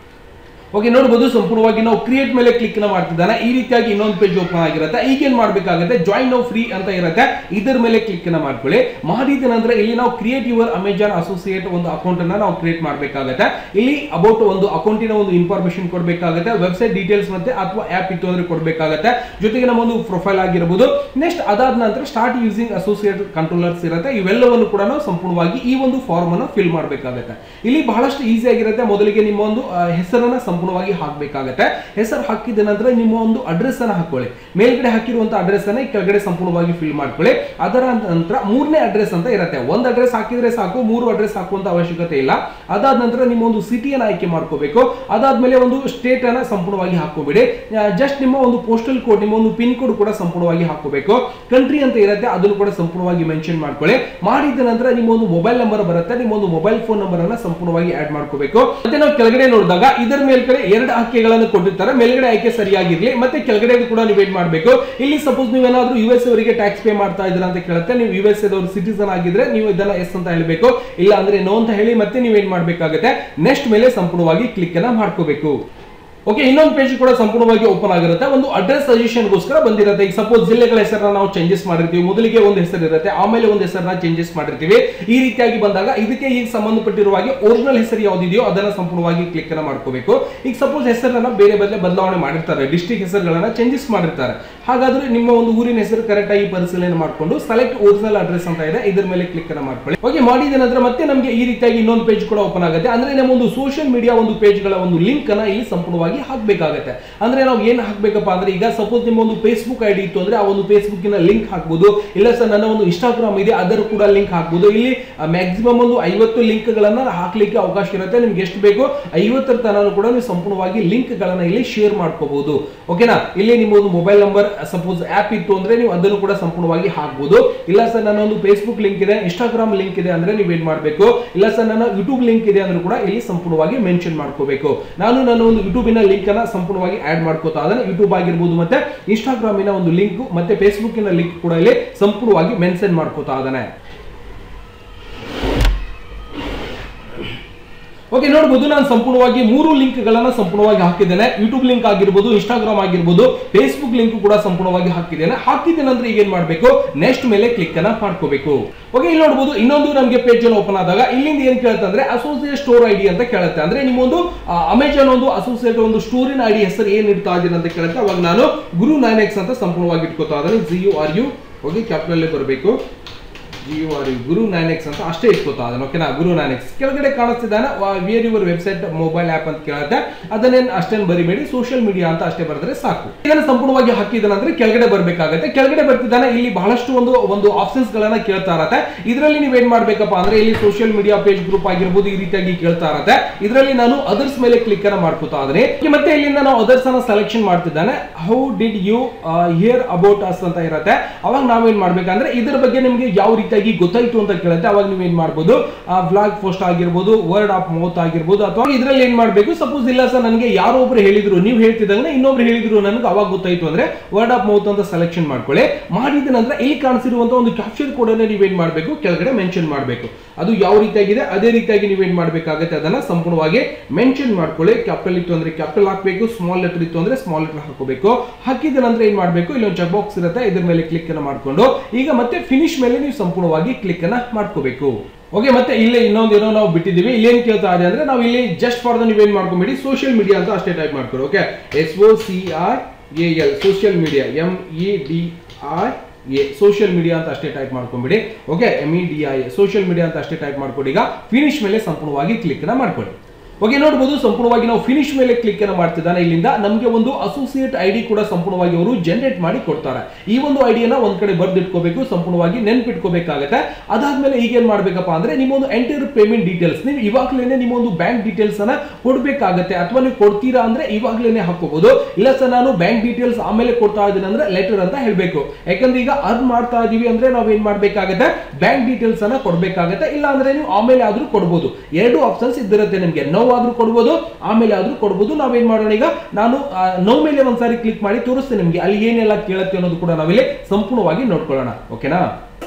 ಓಕೆ ನೋಡಬಹುದು ಸಂಪೂರ್ಣವಾಗಿ ನಾವು ಕ್ರಿಯೇಟ್ ಮೇಲೆ ಕ್ಲಿಕ್ ನ ಮಾಡ್ತಿದ್ದಾನೆ ಈ ರೀತಿಯಾಗಿ ಇನ್ನೊಂದು ಪೇಜ್ ಓಪನ್ ಆಗಿರುತ್ತೆ ಈಗ ಏನ್ ಮಾಡ್ಬೇಕಾಗುತ್ತೆ ಜಾಯಿನ್ ನಾವು ಫ್ರೀ ಅಂತ ಇರುತ್ತೆ ಇದರ ಮೇಲೆ ಕ್ಲಿಕ್ ನ ಮಾಡ್ಕೊಳ್ಳಿ ಮಾಡಿದ ನಂತರ ಇಲ್ಲಿ ನಾವು ಕ್ರಿಯೇಟ್ ಯುವರ್ ಅಮೆಜಾನ್ ಅಸೋಸಿಯೇಟ್ ಒಂದು ಅಕೌಂಟ್ ಅನ್ನ ನಾವು ಕ್ರಿಯೇಟ್ ಮಾಡಬೇಕಾಗುತ್ತೆ ಇಲ್ಲಿ ಅಬೌಟ್ ಒಂದು ಅಕೌಂಟಿನ ಒಂದು ಇನ್ಫಾರ್ಮೇಶನ್ ಕೊಡಬೇಕಾಗುತ್ತೆ ವೆಬ್ಸೈಟ್ ಡೀಟೇಲ್ಸ್ ಮತ್ತೆ ಅಥವಾ ಆಪ್ ಇತ್ತು ಅಂದ್ರೆ ಕೊಡಬೇಕಾಗುತ್ತೆ ಜೊತೆಗೆ ನಮ್ಮ ಒಂದು ಪ್ರೊಫೈಲ್ ಆಗಿರಬಹುದು ನೆಕ್ಸ್ಟ್ ಅದಾದ ನಂತರ ಸ್ಟಾರ್ಟ್ ಯೂಸಿಂಗ್ ಅಸೋಸಿಯೇಟ್ ಕಂಟ್ರೋಲರ್ಸ್ ಇರುತ್ತೆ ಇವೆಲ್ಲವನ್ನು ಕೂಡ ನಾವು ಸಂಪೂರ್ಣವಾಗಿ ಈ ಒಂದು ಫಾರ್ಮ್ ಅನ್ನು ಫಿಲ್ ಮಾಡಬೇಕಾಗುತ್ತೆ ಇಲ್ಲಿ ಬಹಳಷ್ಟು ಈಸಿ ಆಗಿರುತ್ತೆ ಮೊದಲಿಗೆ ನಿಮ್ಮ ಒಂದು ಆ, ಹೆಸರನ್ನ ಸಂಪೂರ್ಣವಾಗಿ ಹಾಕಬೇಕಾಗುತ್ತೆ ಹೆಸರು ಹಾಕಿದ ನಂತರ ನಿಮ್ಮ ಒಂದು ಅಡ್ರೆಸ್ ಅನ್ನ ಹಾಕೊಳ್ಳಿ ಮೇಲ್ಗಡೆ ಹಾಕಿರುವಂತ ಅಡ್ರೆಸ್ ಅನ್ನ ಕೆಳಗಡೆ ಸಂಪೂರ್ಣವಾಗಿ ಫಿಲ್ ಮಾಡ್ಕೊಳ್ಳಿ ಅದರ ನಂತರ ಮೂರನೇ ಅಡ್ರೆಸ್ ಅಂತ ಇರುತ್ತೆ ಒಂದು ಅಡ್ರೆಸ್ ಹಾಕಿದ್ರೆ ಸಾಕು ಮೂರು ಅಡ್ರೆಸ್ ಹಾಕುವಂತ ಅವಶ್ಯಕತೆ ಇಲ್ಲ ಅದಾದ ನಂತರ ನಿಮ್ಮ ಒಂದು ಸಿಟಿಯನ್ನು ಆಯ್ಕೆ ಮಾಡ್ಕೋಬೇಕು ಅದಾದ್ಮೇಲೆ ಒಂದು ಸ್ಟೇಟ್ ಅನ್ನ ಸಂಪೂರ್ಣವಾಗಿ ಹಾಕೋಬೇಡಿ ಜಸ್ಟ್ ನಿಮ್ಮ ಒಂದು ಪೋಸ್ಟಲ್ ಕೋಡ್ ನಿಮ್ಮ ಒಂದು ಪಿನ್ ಕೋಡ್ ಕೂಡ ಸಂಪೂರ್ಣವಾಗಿ ಹಾಕೋಬೇಕು ಕಂಟ್ರಿ ಅಂತ ಇರುತ್ತೆ ಅದನ್ನು ಕೂಡ ಸಂಪೂರ್ಣವಾಗಿ ಮೆನ್ಷನ್ ಮಾಡ್ಕೊಳ್ಳಿ ಮಾಡಿದ ನಂತರ ನಿಮ್ಮ ಒಂದು ಮೊಬೈಲ್ ನಂಬರ್ ಬರುತ್ತೆ ನಿಮ್ಮ ಒಂದು ಮೊಬೈಲ್ ಫೋನ್ ನಂಬರ್ ಅನ್ನ ಸಂಪೂರ್ಣವಾಗಿ ಆಡ್ ಮಾಡ್ಕೋಬೇಕು ಮತ್ತೆ ನಾವು ಕೆಳಗಡೆ ನೋಡಿದಾಗ ಇದರ ಮೇಲ್ಗಡೆ ಎರಡು ಆಯ್ಕೆಗಳನ್ನು ಕೊಟ್ಟಿರ್ತಾರೆ ಮೇಲ್ಗಡೆ ಆಯ್ಕೆ ಸರಿಯಾಗಿರ್ಲಿ ಮತ್ತೆ ಕೆಳಗಡೆ ಕೂಡ ನೀವು ಏನ್ ಮಾಡಬೇಕು ಇಲ್ಲಿ ಸಪೋಸ್ ನೀವೇನಾದ್ರೂ ಯು ಎಸ್ ಅವರಿಗೆ ಟ್ಯಾಕ್ಸ್ ಪೇ ಮಾಡ್ತಾ ಇದ್ದೀರಾ ಅಂತ ಕೇಳುತ್ತೆ ನೀವು ಯು ಎಸ್ ಎದವರು ಸಿಟಿಸನ್ ಆಗಿದ್ರೆ ನೀವು ಇದನ್ನ ಎಸ್ ಅಂತ ಹೇಳಬೇಕು ಇಲ್ಲ ಅಂದ್ರೆ ನೋ ಅಂತ ಹೇಳಿ ಮತ್ತೆ ನೀವು ಏನ್ ಮಾಡ್ಬೇಕಾಗುತ್ತೆ ನೆಕ್ಸ್ಟ್ ಮೇಲೆ ಸಂಪೂರ್ಣವಾಗಿ ಕ್ಲಿಕ್ ಅನ್ನ ಮಾಡ್ಕೋಬೇಕು ಓಕೆ ಇನ್ನೊಂದು ಪೇಜ್ ಕೂಡ ಸಂಪೂರ್ಣವಾಗಿ ಓಪನ್ ಆಗಿರುತ್ತೆ ಒಂದು ಅಡ್ರೆಸ್ ಸಜೆಷನ್ಗೋಸ್ಕರ ಬಂದಿರುತ್ತೆ ಈಗ ಸಪೋಸ್ ಜಿಲ್ಲೆಗಳ ಹೆಸರನ್ನ ನಾವು ಚೇಂಜಸ್ ಮಾಡಿರ್ತೀವಿ ಮೊದಲಿಗೆ ಒಂದು ಹೆಸರು ಇರುತ್ತೆ ಆಮೇಲೆ ಒಂದು ಹೆಸರನ್ನ ಚೇಂಜಸ್ ಮಾಡಿರ್ತೀವಿ ಈ ರೀತಿಯಾಗಿ ಬಂದಾಗ ಇದಕ್ಕೆ ಈಗ ಸಂಬಂಧಪಟ್ಟಿರುವ ಹಾಗೆ ಒರಿಜಿನಲ್ ಹೆಸರು ಯಾವ್ದಿದೆಯೋ ಅದನ್ನ ಸಂಪೂರ್ಣವಾಗಿ ಕ್ಲಿಕ್ ಅನ್ನ ಮಾಡ್ಕೋಬೇಕು ಈಗ ಸಪೋಸ್ ಹೆಸರನ್ನ ಬೇರೆ ಬದಲೇ ಬದಲಾವಣೆ ಮಾಡಿರ್ತಾರೆ ಡಿಸ್ಟ್ರಿಕ್ಟ್ ಹೆಸರುಗಳನ್ನ ಚೇಂಜಸ್ ಮಾಡಿರ್ತಾರೆ ಹಾಗಾದ್ರೆ ನಿಮ್ಮ ಒಂದು ಊರಿನ ಹೆಸರು ಕರೆಕ್ಟ್ ಆಗಿ ಪರಿಶೀಲನೆ ಮಾಡಿಕೊಂಡು ಸೆಲೆಕ್ಟ್ ಒರಿಜಿನಲ್ ಅಡ್ರೆಸ್ ಅಂತ ಇದೆ ಇದ್ರ ಮೇಲೆ ಕ್ಲಿಕ್ ಅನ್ನ ಮಾಡ್ಕೊಳ್ಳಿ ಓಕೆ ಮಾಡಿದ ನಂತರ ಮತ್ತೆ ನಮಗೆ ಈ ರೀತಿಯಾಗಿ ಇನ್ನೊಂದು ಪೇಜ್ ಕೂಡ ಓಪನ್ ಆಗುತ್ತೆ ಅಂದ್ರೆ ನಮ್ಮ ಒಂದು ಸೋಷಿಯಲ್ ಮೀಡಿಯಾ ಒಂದು ಪೇಜ್ಗಳ ಒಂದು ಲಿಂಕ್ ಅನ್ನ ಇಲ್ಲಿ ಸಂಪೂರ್ಣವಾಗಿ ಹಾಕಬೇಕಾಗುತ್ತೆ ಅಂದ್ರೆ ನಾವು ಏನ್ ಹಾಕ್ಬೇಕಪ್ಪ ಅಂದ್ರೆ ಈಗ ಸಪೋಸ್ ನಿಮ್ಮ ಒಂದು ಫೇಸ್ಬುಕ್ ಐಡಿ ಇತ್ತು ಅಂದ್ರೆ ಆ ಒಂದು ಫೇಸ್ಬುಕ್ಕಿನ ಲಿಂಕ್ ಹಾಕ್ಬೋದು ಇಲ್ಲ ಸರ್ ನನ್ನ ಒಂದು ಇನ್ಸ್ಟಾಗ್ರಾಮ್ ಇದೆ ಅದರ ಕೂಡ ಲಿಂಕ್ ಹಾಕ್ಬೋದು ಇಲ್ಲಿ ಮ್ಯಾಕ್ಸಿಮಮ್ ಒಂದು ಐವತ್ತು ಲಿಂಕ್ ಗಳನ್ನ ಹಾಕ್ಲಿಕ್ಕೆ ಅವಕಾಶ ಇರುತ್ತೆ ನಿಮ್ಗೆ ಎಷ್ಟು ಬೇಕು ಐವತ್ತರ ತನಕ ಕೂಡ ನೀವು ಸಂಪೂರ್ಣವಾಗಿ ಲಿಂಕ್ ಗಳನ್ನ ಇಲ್ಲಿ ಶೇರ್ ಮಾಡ್ಕೋಬಹುದು ಓಕೆನಾ ಇಲ್ಲಿ ನಿಮ್ಮ ಒಂದು ಮೊಬೈಲ್ ನಂಬರ್ ಸಪೋಸ್ ಆಪ್ ಇತ್ತು ಅಂದ್ರೆ ನೀವು ಅದನ್ನು ಕೂಡ ಸಂಪೂರ್ಣವಾಗಿ ಹಾಕ್ಬೋದು ಇಲ್ಲ ಸರ್ ನನ್ನ ಒಂದು ಫೇಸ್ಬುಕ್ ಲಿಂಕ್ ಇದೆ ಇನ್ಸ್ಟಾಗ್ರಾಮ್ ಲಿಂಕ್ ಇದೆ ಅಂದ್ರೆ ನೀವು ಏನ್ ಮಾಡಬೇಕು ಇಲ್ಲ ಸರ್ ನನ್ನ ಯೂಟ್ಯೂಬ್ ಲಿಂಕ್ ಇದೆ ಅಂದ್ರೆ ಕೂಡ ಇಲ್ಲಿ ಸಂಪೂರ್ಣವಾಗಿ ಮೆನ್ಷನ್ ಮಾಡ್ಕೋಬೇಕು ನಾನು ನನ್ನ ಒಂದು ಯೂಟ್ಯೂಬಿನ ಲಿಂಕ್ ಅನ್ನ ಸಂಪೂರ್ಣವಾಗಿ ಆಡ್ ಮಾಡ್ಕೋತಾ ಅದನ್ನ ಯೂಟ್ಯೂಬ್ ಆಗಿರ್ಬೋದು ಮತ್ತೆ ಇನ್ಸ್ಟಾಗ್ರಾಮಿನ ಒಂದು ಲಿಂಕ್ ಮತ್ತೆ ಫೇಸ್ಬುಕ್ಕಿನ ಲಿಂಕ್ ಕೂಡ ಇಲ್ಲಿ ಸಂಪೂರ್ಣವಾಗಿ ಮೆನ್ಷನ್ ಮಾಡ್ಕೋತಾ ಇದ್ದಾನೆ ಓಕೆ ನೋಡಬಹುದು ನಾನು ಸಂಪೂರ್ಣವಾಗಿ ಮೂರು ಲಿಂಕ್ ಗಳನ್ನ ಸಂಪೂರ್ಣವಾಗಿ ಹಾಕಿದ್ದೇನೆ ಯೂಟ್ಯೂಬ್ ಲಿಂಕ್ ಆಗಿರ್ಬೋದು ಇನ್ಸ್ಟಾಗ್ರಾಮ್ ಆಗಿರ್ಬೋದು ಫೇಸ್ಬುಕ್ ಲಿಂಕ್ ಕೂಡ ಸಂಪೂರ್ಣವಾಗಿ ಹಾಕಿದ್ದೇನೆ ಹಾಕಿದ ನಂತರ ಈಗ ಏನ್ ಮಾಡಬೇಕು ನೆಕ್ಸ್ಟ್ ಮೇಲೆ ಕ್ಲಿಕ್ ಅನ್ನ ಮಾಡ್ಕೋಬೇಕು ಓಕೆ ಇಲ್ಲಿ ನೋಡಬಹುದು ಇನ್ನೊಂದು ನಮಗೆ ಪೇಜ್ ಅನ್ನು ಓಪನ್ ಆದಾಗ ಇಲ್ಲಿಂದ ಏನ್ ಕೇಳುತ್ತೆ ಅಂದ್ರೆ ಅಸೋಸಿಯೇಟ್ ಸ್ಟೋರ್ ಐಡಿ ಅಂತ ಕೇಳುತ್ತೆ ಅಂದ್ರೆ ನಿಮ್ಮೊಂದು ಅಮೆಜಾನ್ ಒಂದು ಅಸೋಸಿಯೇಟ್ ಒಂದು ಸ್ಟೋರಿನ ಐಡಿ ಹೆಸರು ಏನ್ ಇಡ್ತಾ ಇದ್ದೀನಿ ಅಂತ ಕೇಳುತ್ತೆ ಅವಾಗ ನಾನು ಗುರು ನೈನ್ ಎಕ್ಸ್ ಅಂತ ಸಂಪೂರ್ಣವಾಗಿ ಇಟ್ಕೋತಾ ಇದ್ದೀನಿ ಜಿ ಯು ಆರ್ ಯು ಹೋಗಿ ಕ್ಯಾಪಿಟಲ್ ಬರಬೇಕು G U R U Guru nine X ಅಂತ ಅಷ್ಟೇ ಇಟ್ಕೋತಾ ಅದನ್ನ ಓಕೆನಾ ಗುರು ನೈನ್ ಎಕ್ಸ್ ಕೆಳಗಡೆ ಕಾಣಿಸ್ತಿದ್ದಾನೆ where your website mobile app ಅಂತ ಕೇಳುತ್ತೆ ಅದನ್ನೇನು ಅಷ್ಟೇನು ಬರಿಬೇಡಿ ಸೋಷಿಯಲ್ ಮೀಡಿಯಾ ಅಂತ ಅಷ್ಟೇ ಬರೆದ್ರೆ ಸಾಕು ಇದನ್ನ ಸಂಪೂರ್ಣವಾಗಿ ಹಾಕಿದ ನಂತರ ಕೆಳಗಡೆ ಬರ್ಬೇಕಾಗುತ್ತೆ ಕೆಳಗಡೆ ಬರ್ತಿದ್ದಾನೆ ಇಲ್ಲಿ ಬಹಳಷ್ಟು ಒಂದು ಒಂದು ಆಪ್ಷನ್ಸ್ ಗಳನ್ನ ಕೇಳ್ತಾ ಇರತ್ತೆ ಇದರಲ್ಲಿ ನೀವು ಏನ್ ಮಾಡ್ಬೇಕಪ್ಪ ಅಂದ್ರೆ ಇಲ್ಲಿ ಸೋಷಿಯಲ್ ಮೀಡಿಯಾ ಪೇಜ್ ಗ್ರೂಪ್ ಆಗಿರ್ಬೋದು ಈ ರೀತಿಯಾಗಿ ಕೇಳ್ತಾ ಇರತ್ತೆ ಇದರಲ್ಲಿ ನಾನು ಅದರ್ಸ್ ಮೇಲೆ ಕ್ಲಿಕ್ ಅನ್ನ ಮಾಡ್ಕೋತಾ ಇದ್ದೀನಿ ಈಗ ಮತ್ತೆ ಇಲ್ಲಿಂದ ನಾವು ಅದರ್ಸ್ ಅನ್ನ ಸೆಲೆಕ್ಷನ್ ಮಾಡ್ತಿದ್ದಾನೆ how did you hear about us ಅಂತ ಇರತ್ತೆ ಅವಾಗ ನಾವೇನ್ ಮಾಡ್ಬೇಕಂದ್ರೆ ಇದ್ರ ಬಗ್ಗೆ ನಿಮ್ಗೆ ಯಾವ ರೀತಿಯಾಗಿ ರೀತಿಯಾಗಿ ಗೊತ್ತಾಯ್ತು ಅಂತ ಕೇಳುತ್ತೆ ಅವಾಗ ನೀವು ಏನ್ ಮಾಡ್ಬೋದು ಆ ಬ್ಲಾಗ್ ಪೋಸ್ಟ್ ಆಗಿರ್ಬೋದು ವರ್ಡ್ ಆಫ್ ಮೌತ್ ಆಗಿರ್ಬೋದು ಅಥವಾ ಇದ್ರಲ್ಲಿ ಏನ್ ಮಾಡ್ಬೇಕು ಸಪೋಸ್ ಇಲ್ಲ ಸರ್ ನನಗೆ ಯಾರೋ ಒಬ್ರು ಹೇಳಿದ್ರು ನೀವು ಹೇಳ್ತಿದ್ದಂಗೆ ಇನ್ನೊಬ್ರು ಹೇಳಿದ್ರು ನನಗೆ ಅವಾಗ ಗೊತ್ತಾಯ್ತು ಅಂದ್ರೆ ವರ್ಡ್ ಆಫ್ ಮೌತ್ ಅಂತ ಸೆಲೆಕ್ಷನ್ ಮಾಡ್ಕೊಳ್ಳಿ ಮಾಡಿದ ನಂತರ ಇಲ್ಲಿ ಕಾಣಿಸಿರುವಂತ ಒಂದು ಕ್ಯಾಪ್ಚರ್ ಕೋಡ್ ಅನ್ನ ನೀವೇನ್ ಮಾಡಬೇಕು ಕೆಳಗಡೆ ಮೆನ್ಷನ್ ಮಾಡಬೇಕು ಅದು ಯಾವ ರೀತಿಯಾಗಿದೆ ಅದೇ ರೀತಿಯಾಗಿ ನೀವೇನ್ ಮಾಡಬೇಕಾಗುತ್ತೆ ಅದನ್ನ ಸಂಪೂರ್ಣವಾಗಿ ಮೆನ್ಷನ್ ಮಾಡ್ಕೊಳ್ಳಿ ಕ್ಯಾಪಿಟಲ್ ಇತ್ತು ಅಂದ್ರೆ ಕ್ಯಾಪಿಟಲ್ ಹಾಕಬೇಕು ಸ್ಮಾಲ್ ಲೆಟರ್ ಇತ್ತು ಅಂದ್ರೆ ಸ್ಮಾಲ್ ಲೆಟರ್ ಹಾಕೋಬೇಕು ಹಾಕಿದ ನಂತರ ಏನ್ ಮಾಡಬೇಕು ಇಲ್ಲೊಂದು ಚೆಕ್ ಬಾಕ್ಸ್ ಇರುತ್ತೆ ಇದ್ರ ಮೇಲೆ ಕ್ಲಿಕ್ ಅನ್ನ ಮಾಡ್ಕೊಂಡು ಈಗ ಮತ್ತೆ ಫಿನಿಶ್ ಮೇಲೆ ನೀವು ಸಂಪೂರ್ಣವಾಗಿ ಕ್ಲಿಕ್ ಅನ್ನ ಮಾಡ್ಕೋಬೇಕು ಓಕೆ ಮತ್ತೆ ಇಲ್ಲೇ ಇನ್ನೊಂದು ಏನೋ ನಾವು ಬಿಟ್ಟಿದ್ದೀವಿ ಇಲ್ಲೇನ್ ಕೇಳ್ತಾ ಇದೆ ಅಂದ್ರೆ ನಾವು ಇಲ್ಲಿ ಜಸ್ಟ್ ಫಾರ್ ದ ನೀವೇನ್ ಮಾಡ್ಕೊಂಬಿಡಿ ಸೋಷಿಯಲ್ ಮೀಡಿಯಾ ಅಂತ ಅಷ್ಟೇ ಟೈಪ್ ಮಾಡ್ಕೊಳ್ಳಿ okay S O C R A L social media M E D R A social media ಅಂತ ಅಷ್ಟೇ ಟೈಪ್ ಮಾಡ್ಕೊಂಬಿಡಿ okay M E D I A social media ಅಂತ ಅಷ್ಟೇ ಟೈಪ್ ಮಾಡ್ಕೊಡಿ ಈಗ ಫಿನಿಶ್ ಮೇಲೆ ಸಂಪೂರ್ಣವಾಗಿ ಕ್ಲಿಕ್ ನ ಮಾಡ್ಕೊಳ್ಳಿ ಓಕೆ ನೋಡಬಹುದು ಸಂಪೂರ್ಣವಾಗಿ ನಾವು ಫಿನಿಶ್ ಮೇಲೆ ಕ್ಲಿಕ್ ಅನ್ನು ಮಾಡ್ತಿದ್ದಾನೆ ಇಲ್ಲಿಂದ ನಮಗೆ ಒಂದು ಅಸೋಸಿಯೇಟ್ ಐಡಿ ಕೂಡ ಸಂಪೂರ್ಣವಾಗಿ ಅವರು ಜನರೇಟ್ ಮಾಡಿ ಕೊಡ್ತಾರೆ ಈ ಒಂದು ಐಡಿಯನ್ನ ಒಂದ್ ಕಡೆ ಬರ್ದಿಟ್ಕೋಬೇಕು ಸಂಪೂರ್ಣವಾಗಿ ನೆನ್ಪಿಟ್ಕೋಬೇಕಾಗತ್ತೆ ಅದಾದ್ಮೇಲೆ ಈಗ ಏನ್ ಮಾಡ್ಬೇಕಪ್ಪ ಅಂದ್ರೆ ನಿಮ್ಮೊಂದು ಎಂಟೈರ್ ಪೇಮೆಂಟ್ ಡೀಟೇಲ್ಸ್ ನೀವು ಇವಾಗ್ಲೇನೆ ನಿಮ್ಮ ಒಂದು ಬ್ಯಾಂಕ್ ಡೀಟೇಲ್ಸ್ ಅನ್ನ ಕೊಡ್ಬೇಕಾಗತ್ತೆ ಅಥವಾ ನೀವು ಕೊಡ್ತೀರಾ ಅಂದ್ರೆ ಇವಾಗ್ಲೇನೆ ಹಾಕೋಬಹುದು ಇಲ್ಲ ಸರ್ ನಾನು ಬ್ಯಾಂಕ್ ಡೀಟೇಲ್ಸ್ ಆಮೇಲೆ ಕೊಡ್ತಾ ಇದ್ದೀನಿ ಅಂದ್ರೆ ಲೆಟರ್ ಅಂತ ಹೇಳ್ಬೇಕು ಯಾಕಂದ್ರೆ ಈಗ ಅರ್ನ್ ಮಾಡ್ತಾ ಇದೀವಿ ಅಂದ್ರೆ ನಾವ್ ಏನ್ ಮಾಡ್ಬೇಕಾಗತ್ತೆ ಬ್ಯಾಂಕ್ ಡೀಟೇಲ್ಸ್ ಅನ್ನ ಕೊಡ್ಬೇಕಾಗತ್ತೆ ಇಲ್ಲ ಅಂದ್ರೆ ನೀವು ಆಮೇಲೆ ಆದ್ರೂ ಕೊಡ್ಬೋದು ಎರಡು ಆಪ್ಷನ್ಸ್ ಇದ್ದಿರುತ್ತೆ ನಿಮ್ಗೆ ನೋ ಆದ್ರೂ ಕೊಡ್ಬೋದು ಆಮೇಲೆ ಆದ್ರೂ ಕೊಡ್ಬೋದು ನಾವೇನ್ ಮಾಡೋಣ ಈಗ ನಾನು ಆ, ನೋ ಮೇಲೆ ಒಂದ್ಸಾರಿ ಕ್ಲಿಕ್ ಮಾಡಿ ತೋರಿಸ್ತೇನೆ ನಿಮ್ಗೆ ಅಲ್ಲಿ ಏನೆಲ್ಲ ಕೇಳುತ್ತೆ ಅನ್ನೋದು ಕೂಡ ನಾವಿಲ್ಲಿ ಸಂಪೂರ್ಣವಾಗಿ ನೋಡ್ಕೊಳ್ಳೋಣ ಓಕೆನಾ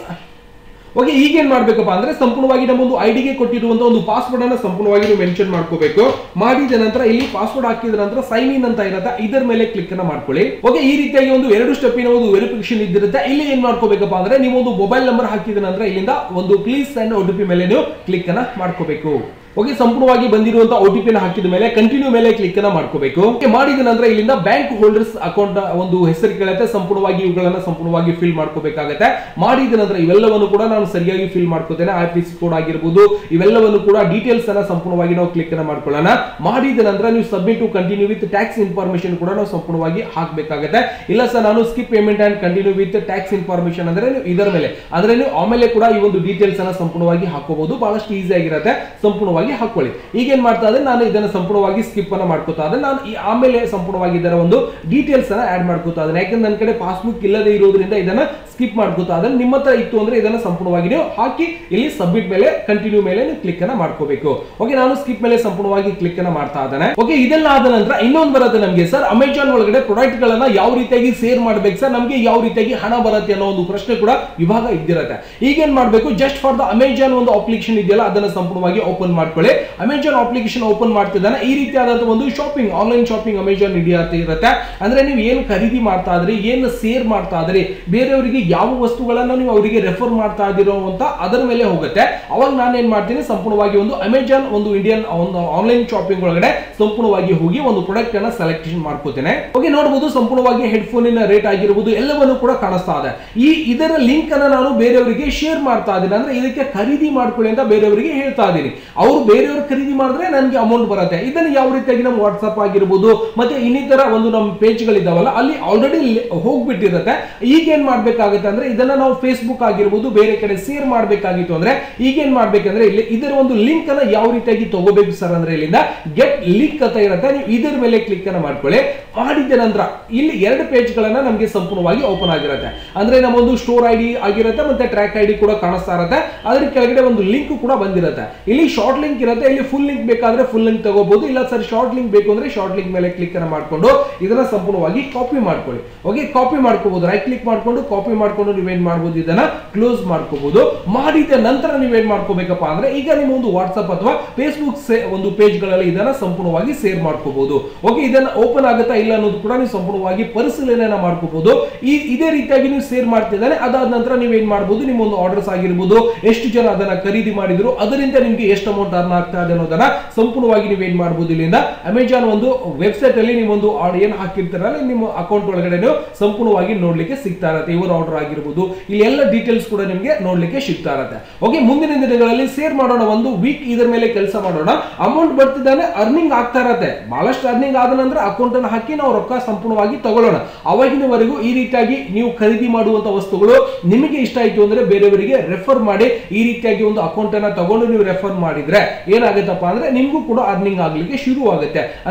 ಓಕೆ ಈಗ ಏನ್ ಮಾಡ್ಬೇಕಪ್ಪ ಅಂದ್ರೆ ಸಂಪೂರ್ಣವಾಗಿ ನಮ್ಮ ಒಂದು ಐಡಿಗೆ ಕೊಟ್ಟಿರುವಂತ ಒಂದು ಪಾಸ್ವರ್ಡ್ ಅನ್ನ ಸಂಪೂರ್ಣವಾಗಿ ನೀವು ಮೆನ್ಷನ್ ಮಾಡ್ಕೋಬೇಕು ಮಾಡಿದ ನಂತರ ಇಲ್ಲಿ ಪಾಸ್ವರ್ಡ್ ಹಾಕಿದ ನಂತರ ಸೈನ್ ಇನ್ ಅಂತ ಇರುತ್ತೆ ಇದರ ಮೇಲೆ ಕ್ಲಿಕ್ ಅನ್ನ ಮಾಡ್ಕೊಳ್ಳಿ ಓಕೆ ಈ ರೀತಿಯಾಗಿ ಒಂದು ಎರಡು ಸ್ಟೆಪ್ಪಿನ ಒಂದು ವೆರಿಫಿಕೇಶನ್ ಇದ್ದಿರುತ್ತೆ ಇಲ್ಲಿ ಏನ್ ಮಾಡ್ಕೋಬೇಕಪ್ಪ ಅಂದ್ರೆ ನೀವು ಒಂದು ಮೊಬೈಲ್ ನಂಬರ್ ಹಾಕಿದ ನಂತರ ಇಲ್ಲಿಂದ ಒಂದು please send O T P ಮೇಲೆ ನೀವು ಕ್ಲಿಕ್ ಅನ್ನ ಮಾಡ್ಕೋಬೇಕು ಓಕೆ ಸಂಪೂರ್ಣವಾಗಿ ಬಂದಿರುವಂತಹ ಒ ಟಿ ಪಿ ಹಾಕಿದ ಮೇಲೆ ಕಂಟಿನ್ಯೂ ಮೇಲೆ ಕ್ಲಿಕ್ ಅನ್ನ ಮಾಡ್ಕೋಬೇಕು ಓಕೆ ಮಾಡಿದ ನಂತರ ಇಲ್ಲಿಂದ ಬ್ಯಾಂಕ್ ಹೋಲ್ಡರ್ಸ್ ಅಕೌಂಟ್ ಒಂದು ಹೆಸರು ಕೇಳುತ್ತೆ ಸಂಪೂರ್ಣವಾಗಿ ಇವುಗಳನ್ನ ಸಂಪೂರ್ಣವಾಗಿ ಫಿಲ್ ಮಾಡ್ಕೋಬೇಕಾಗತ್ತೆ ಮಾಡಿದ ನಂತರ ಇವೆಲ್ಲವನ್ನು ಕೂಡ ನಾನು ಸರಿಯಾಗಿ ಫಿಲ್ ಮಾಡ್ಕೋತೇನೆ ಐ ಪಿ ಸಿ ಕೋಡ್ ಆಗಿರ್ಬೋದು ಇವೆಲ್ಲವನ್ನು ಕೂಡ ಡೀಟೇಲ್ಸ್ ಅನ್ನ ಸಂಪೂರ್ಣವಾಗಿ ನಾವು ಕ್ಲಿಕ್ ಅನ್ನ ಮಾಡ್ಕೊಳ್ಳೋಣ ಮಾಡಿದ ನಂತರ ನೀವು submit to continue with tax information ಕೂಡ ನಾವು ಸಂಪೂರ್ಣವಾಗಿ ಹಾಕಬೇಕಾಗತ್ತೆ ಇಲ್ಲ ಸರ್ ನಾನು skip payment and continue with tax information ಅಂದ್ರೆ ನೀವು ಇದರ ಮೇಲೆ ಅಂದ್ರೆ ನೀವು ಆಮೇಲೆ ಕೂಡ ಈ ಒಂದು ಡೀಟೇಲ್ಸ್ ಅನ್ನ ಸಂಪೂರ್ಣವಾಗಿ ಹಾಕೋಬಹುದು ಬಹಳಷ್ಟು ಈಸಿ ಆಗಿರುತ್ತೆ ಸಂಪೂರ್ಣವಾಗಿ ಹಾಕೊಳ್ಳಿ ಈಗ ಏನ್ ಮಾಡ್ತಾ ಇದ್ರೆ ನಾನು ಇದನ್ನ ಸಂಪೂರ್ಣವಾಗಿ ಸ್ಕಿಪ್ ಅನ್ನ ಮಾಡ್ಕೋತಾ ಇದ್ದೆ ನಾನು ಈ ಆಮೇಲೆ ಸಂಪೂರ್ಣವಾಗಿ ಇದರ ಒಂದು ಡೀಟೇಲ್ಸ್ ಅನ್ನ ಆಡ್ ಮಾಡ್ಕೋತಾ ಇದ್ದೇನೆ ಯಾಕಂದ್ರೆ ನನ್ನ ಕಡೆ ಪಾಸ್ಬುಕ್ ಇಲ್ಲದೆ ಇರೋದ್ರಿಂದ ಇದನ್ನ ಸ್ಕಿಪ್ ಮಾಡ್ಕೋತಾ ಇದ್ದೇನೆ ನಿಮ್ಮ ಹತ್ರ ಇತ್ತು ಅಂದ್ರೆ ಇದನ್ನ ಸಂಪೂರ್ಣವಾಗಿ ನೀವು ಹಾಕಿ ಇಲ್ಲಿ ಸಬ್ಮಿಟ್ ಮೇಲೆ ಕಂಟಿನ್ಯೂ ಮೇಲೆ ನೀವು ಕ್ಲಿಕ್ ಅನ್ನ ಮಾಡ್ಕೋಬೇಕು ಓಕೆ ನಾನು ಸ್ಕಿಪ್ ಮೇಲೆ ಸಂಪೂರ್ಣವಾಗಿ ಕ್ಲಿಕ್ ಅನ್ನ ಮಾಡ್ತಾ ಇದ್ದೇನೆ ಓಕೆ ಇದೆಲ್ಲ ಆದ ನಂತರ ಇನ್ನೊಂದು ಬರುತ್ತೆ ನಮಗೆ ಸರ್ ಅಮೆಜಾನ್ ಒಳಗಡೆ ಪ್ರಾಡಕ್ಟ್ ಗಳನ್ನ ಯಾವ ರೀತಿಯಾಗಿ ಸೇರ್ ಮಾಡ್ಬೇಕು ಸರ್ ನಮಗೆ ಯಾವ ರೀತಿಯಾಗಿ ಹಣ ಬರುತ್ತೆ ಅನ್ನೋ ಒಂದು ಪ್ರಶ್ನೆ ಕೂಡ ಇವಾಗ ಇದ್ದಿರುತ್ತೆ ಈಗೇನ್ ಮಾಡ್ಬೇಕು ಜಸ್ಟ್ ಫಾರ್ ದ ಅಮೆಜಾನ್ ಒಂದು ಅಪ್ಲಿಕೇಶನ್ ಇದೆಯಲ್ಲ ಅದನ್ನ ಸಂಪೂರ್ಣವಾಗಿ ಓಪನ್ ಮಾಡ್ಕೊಳ್ಳಿ ಅಮೆಜಾನ್ ಅಪ್ಲಿಕೇಶನ್ ಓಪನ್ ಮಾಡ್ತಿದ್ದಾನೆ ಈ ರೀತಿಯಾದಂತಹ ಒಂದು shopping online shopping Amazon India ಅಂತ ಇರುತ್ತೆ ಅಂದ್ರೆ ನೀವು ಏನು ಖರೀದಿ ಮಾಡ್ತಾ ಇದ್ರಿ ಏನು ಸೇರ್ ಮಾಡ್ತಾ ಇದ್ರಿ ಬೇರೆಯವರಿಗೆ ಯಾವ ವಸ್ತುಗಳನ್ನ ನೀವು ಅವರಿಗೆ ರೆಫರ್ ಮಾಡ್ತಾ ಇದ್ದೀರೋ ಅಂತ ಅದರ ಮೇಲೆ ಹೋಗುತ್ತೆ ಅವಾಗ ನಾನು ಏನ್ ಮಾಡ್ತೀನಿ ಸಂಪೂರ್ಣವಾಗಿ ಒಂದು ಅಮೆಜಾನ್ ಒಂದು ಇಂಡಿಯನ್ ಒಂದು ಆನ್ಲೈನ್ ಶಾಪಿಂಗ್ ಒಳಗಡೆ ಸಂಪೂರ್ಣವಾಗಿ ಹೋಗಿ ಒಂದು ಪ್ರಾಡಕ್ಟ್ ಅನ್ನ ಸೆಲೆಕ್ಷನ್ ಮಾಡ್ಕೋತೇನೆ ಓಕೆ ನೋಡಬಹುದು ಸಂಪೂರ್ಣವಾಗಿ ಹೆಡ್ಫೋನಿನ ರೇಟ್ ಆಗಿರ್ಬೋದು ಎಲ್ಲವನ್ನು ಕೂಡ ಕಾಣಿಸ್ತಾ ಇದೆ ಈ ಇದರ ಲಿಂಕ್ ಅನ್ನ ನಾನು ಬೇರೆಯವರಿಗೆ ಶೇರ್ ಮಾಡ್ತಾ ಇದ್ದೀನಿ ಅಂದ್ರೆ ಇದಕ್ಕೆ ಖರೀದಿ ಮಾಡ್ಕೊಳ್ಳಿ ಅಂತ ಬೇರೆಯವರಿಗೆ ಹೇಳ್ತಾ ಇದ್ದೀನಿ ಅವರು ಬೇರೆಯವರು ಖರೀದಿ ಮಾಡಿದ್ರೆ ನನಗೆ ಅಮೌಂಟ್ ಬರುತ್ತೆ ಇದನ್ನು ಯಾವ ರೀತಿಯಾಗಿ ನಮ್ಮ ವಾಟ್ಸ್ಆಪ್ ಆಗಿರ್ಬೋದು ಮತ್ತೆ ಇನ್ನಿತರ ಒಂದು ನಮ್ಮ ಪೇಜ್ಗಳಿದಾವಲ್ಲ ಅಲ್ಲಿ ಆಲ್ರೆಡಿ ಹೋಗ್ಬಿಟ್ಟಿರುತ್ತೆ ಈಗ ಏನ್ ಮಾಡ್ಬೇಕಾಗುತ್ತೆ ಅಂದ್ರೆ ಇದನ್ನ ನಾವು ಫೇಸ್ಬುಕ್ ಆಗಿರ್ಬೋದು ಬೇರೆ ಕಡೆ ಶೇರ್ ಮಾಡ್ಬೇಕಾಗಿತ್ತು ಅಂದ್ರೆ ಈಗ ಏನ್ ಮಾಡ್ಬೇಕಂದ್ರೆ ಇಲ್ಲಿ ಇದರ ಒಂದು ಲಿಂಕ್ ಅನ್ನ ಯಾವ ರೀತಿಯಾಗಿ ತಗೋಬೇಕು ಸರ್ ಅಂದ್ರೆ ಇಲ್ಲಿಂದ ಗೆಟ್ ಲಿಂಕ್ ಅಂತ ಇರುತ್ತೆ ನೀವು ಇದರ ಮೇಲೆ ಕ್ಲಿಕ್ ಅನ್ನ ಮಾಡ್ಕೊಳ್ಳಿ ಮಾಡಿದ ನಂತರ ಇಲ್ಲಿ ಎರಡು ಪೇಜ್ ಗಳನ್ನ ನಮಗೆ ಸಂಪೂರ್ಣವಾಗಿ ಓಪನ್ ಆಗಿರುತ್ತೆ ಅಂದ್ರೆ ನಮ್ಮ ಒಂದು ಸ್ಟೋರ್ ಐಡಿ ಆಗಿರುತ್ತೆ ಮತ್ತೆ ಟ್ರ್ಯಾಕ್ ಐಡಿ ಕೂಡ ಕಾಣಿಸ್ತಾ ಇರುತ್ತೆ ಅದ್ರ ಕೆಳಗಡೆ ಒಂದು ಲಿಂಕ್ ಕೂಡ ಬಂದಿರುತ್ತೆ ಇಲ್ಲಿ ಶಾರ್ಟ್ ಲಿಂಕ್ ಇರುತ್ತೆ ಇಲ್ಲಿ ಫುಲ್ ಲಿಂಕ್ ಬೇಕಾದ್ರೆ ಫುಲ್ ಲಿಂಕ್ ತಗೋಬಹುದು ಇಲ್ಲ ಸರ್ ಶಾರ್ಟ್ ಲಿಂಕ್ ಬೇಕು ಅಂದ್ರೆ ಶಾರ್ಟ್ ಲಿಂಕ್ ಮೇಲೆ ಕ್ಲಿಕ್ ಅನ್ನ ಮಾಡ್ಕೊಂಡು ಇದನ್ನ ಸಂಪೂರ್ಣವಾಗಿ ಕಾಪಿ ಮಾಡ್ಕೊಳ್ಳಿ ಓಕೆ ಕಾಪಿ ಮಾಡ್ಕೋಬಹುದು ರೈಟ್ ಕ್ಲಿಕ್ ಮಾಡ್ಕೊಂಡು ಕಾಪಿ ಮಾಡ್ಕೊಂಡು ನೀವೇನ್ ಮಾಡ್ಬೋದು ಇದನ್ನ ಕ್ಲೋಸ್ ಮಾಡ್ಕೋಬಹುದು ಮಾಡಿದ ನಂತರ ನೀವೇನ್ ಮಾಡ್ಕೋಬೇಕಪ್ಪ ಅಂದ್ರೆ ಈಗ ನಿಮ್ಮ ಒಂದು ವಾಟ್ಸ್ಆಪ್ ಅಥವಾ ಫೇಸ್ಬುಕ್ ಒಂದು ಪೇಜ್ ಗಳಲ್ಲಿ ಇದನ್ನ ಸಂಪೂರ್ಣವಾಗಿ ಸೇರ್ ಮಾಡ್ಕೋಬಹುದು ಓಕೆ ಇದನ್ನ ಓಪನ್ ಆಗುತ್ತಾ ಇಲ್ಲ ಅನ್ನೋದು ಕೂಡ ನೀವು ಸಂಪೂರ್ಣವಾಗಿ ಪರಿಶೀಲನೆಯನ್ನ ಮಾಡ್ಕೋಬಹುದು ಈ ಇದೇ ರೀತಿಯಾಗಿ ನೀವು ಸೇರ್ ಮಾಡ್ತಿದ್ದಾನೆ ಅದಾದ ನಂತರ ನೀವೇನ್ ಮಾಡ್ಬೋದು ನಿಮ್ಮ ಒಂದು ಆರ್ಡರ್ಸ್ ಆಗಿರ್ಬೋದು ಎಷ್ಟು ಜನ ಅದನ್ನ ಖರೀದಿ ಮಾಡಿದ್ರು ಅದರಿಂದ ನಿಮ್ಗೆ ಎಷ್ಟು ಅಮೌಂಟ್ ಅರ್ನ್ ಆಗ್ತಾ ಇದೆ ಅನ್ನೋದನ್ನ ಸಂಪೂರ್ಣವಾಗಿ ನೀವೇನ್ ಮಾಡ್ಬೋದು ಇಲ್ಲಿಂದ ಅಮೆಜಾನ್ ಒಂದು ವೆಬ್ಸೈಟ್ ಅಲ್ಲಿ ನೀವೊಂದು ಆರ್ಡರ್ ಏನ್ ಹಾಕಿರ್ತಾರಲ್ಲ ನಿಮ್ಮ ಅಕೌಂಟ್ ಒಳಗಡೆ ನೀವು ಸಂಪೂರ್ಣವಾಗಿ ನೋಡ್ಲಿಕ್ಕೆ ಸಿಗ್ತಾ ಇರತ್ತೆ ಇವರ ಆರ್ಡರ್ ಆಗಿರ್ಬೋದು ಇಲ್ಲಿ ಎಲ್ಲ ಡೀಟೇಲ್ಸ್ ಕೂಡ ನಿಮ್ಗೆ ನೋಡ್ಲಿಕ್ಕೆ ಸಿಗ್ತಾ ಇರತ್ತೆ ಓಕೆ ಮುಂದಿನ ದಿನಗಳಲ್ಲಿ ಸೇರ್ ಮಾಡೋಣ ಒಂದು ವೀಕ್ ಇದರ ಮೇಲೆ ಕೆಲಸ ಮಾಡೋಣ ಅಮೌಂಟ್ ಬರ್ತಿದ್ದಾನೆ ಅರ್ನಿಂಗ್ ಆಗ್ತಾ ಇರತ್ತೆ ಬಹಳಷ್ಟು ಅರ್ನಿಂಗ್ ಆದ ನಂತರ ಅಕೌಂಟ್ ಅನ್ನು ಹಾಕಿ ನಾವು ರೊಕ್ಕ ಸಂಪೂರ್ಣವಾಗಿ ತಗೊಳ್ಳೋಣ ಅವಾಗಿನವರೆಗೂ ಈ ರೀತಿಯಾಗಿ ನೀವು ಖರೀದಿ ಮಾಡುವಂತ ವಸ್ತುಗಳು ನಿಮಗೆ ಇಷ್ಟ ಆಯ್ತು ಅಂದ್ರೆ ಬೇರೆಯವರಿಗೆ ರೆಫರ್ ಮಾಡಿ ಈ ರೀತಿಯಾಗಿ ಒಂದು ಅಕೌಂಟ್ ಅನ್ನ ತಗೊಂಡು ನೀವು ರೆಫರ್ ಮಾಡಿದ್ರೆ ಏನಾಗುತ್ತಪ್ಪ ಅಂದ್ರೆ ನಿಮ್ಗೂ ಕೂಡ ಅರ್ನಿಂಗ್ ಆಗ್ಲಿಕ್ಕೆ ಶುರು ಆಗುತ್ತೆ